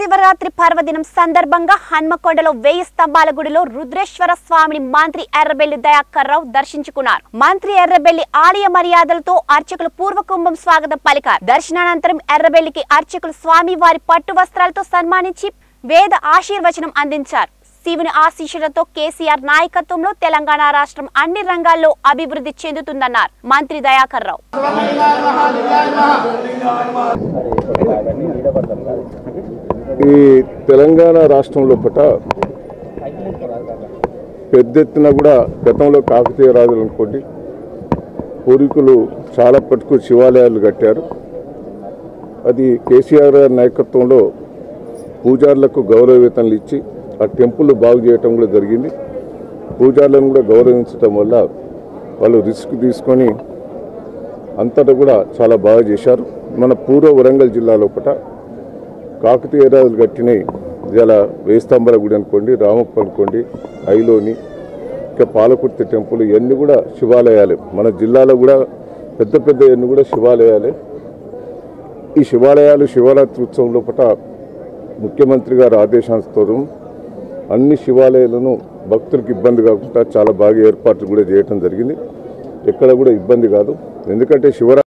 మహాశివరాత్రి పర్వదినం సందర్భంగా హన్మకొండలో వెయ్యి స్తంభాల గుడిలో రుద్రేశ్వర స్వామిని మంత్రి ఎర్రబెల్లి దయాకర్ రావు దర్శించుకున్నారు మంత్రి ఎర్రబెల్లి ఆలయ మర్యాదలతో అర్చకులు పూర్వకుంభం స్వాగతం పలికారు దర్శనానంతరం ఎర్రబెల్లికి అర్చకులు స్వామి వారి పట్టు వస్త్రాలతో సన్మానించి వేద ఆశీర్వచనం అందించారు శివుని ఆశీస్సులతో కేసీఆర్ నాయకత్వంలో తెలంగాణ రాష్ట్రం అన్ని రంగాల్లో అభివృద్ధి చెందుతుందన్నారు మంత్రి దయాకర్ రావు ఈ తెలంగాణ రాష్ట్రంలో పట పెద్ద ఎత్తున కూడా గతంలో కాకతీయ రాజులు అనుకోండి పూర్వీకులు చాలా పట్టుకు శివాలయాలు కట్టారు అది కేసీఆర్ గారి నాయకత్వంలో పూజారులకు గౌరవ వేతనలు ఇచ్చి ఆ టెంపుల్ బాగు చేయటం కూడా జరిగింది పూజారులను కూడా గౌరవించటం వల్ల వాళ్ళు రిస్క్ తీసుకొని అంతటా కూడా చాలా బాగా చేశారు మన పూర్వ వరంగల్ జిల్లా లోపల కాకతీయ రాజులు కట్టినవి ఇలా వేస్తంబర గుడి అనుకోండి రామప్ప అనుకోండి ఐలోని ఇంకా పాలకుర్తి టెంపుల్ ఇవన్నీ కూడా శివాలయాలే మన జిల్లాలో కూడా పెద్ద పెద్ద ఇవన్నీ కూడా శివాలయాలే ఈ శివాలయాలు శివరాత్రి ఉత్సవం లోపల ముఖ్యమంత్రి గారి ఆదేశానుసారం అన్ని శివాలయాలను భక్తులకు ఇబ్బంది కాకుండా చాలా బాగా ఏర్పాట్లు కూడా చేయటం జరిగింది ఎక్కడ కూడా ఇబ్బంది కాదు ఎందుకంటే శివరాత్రి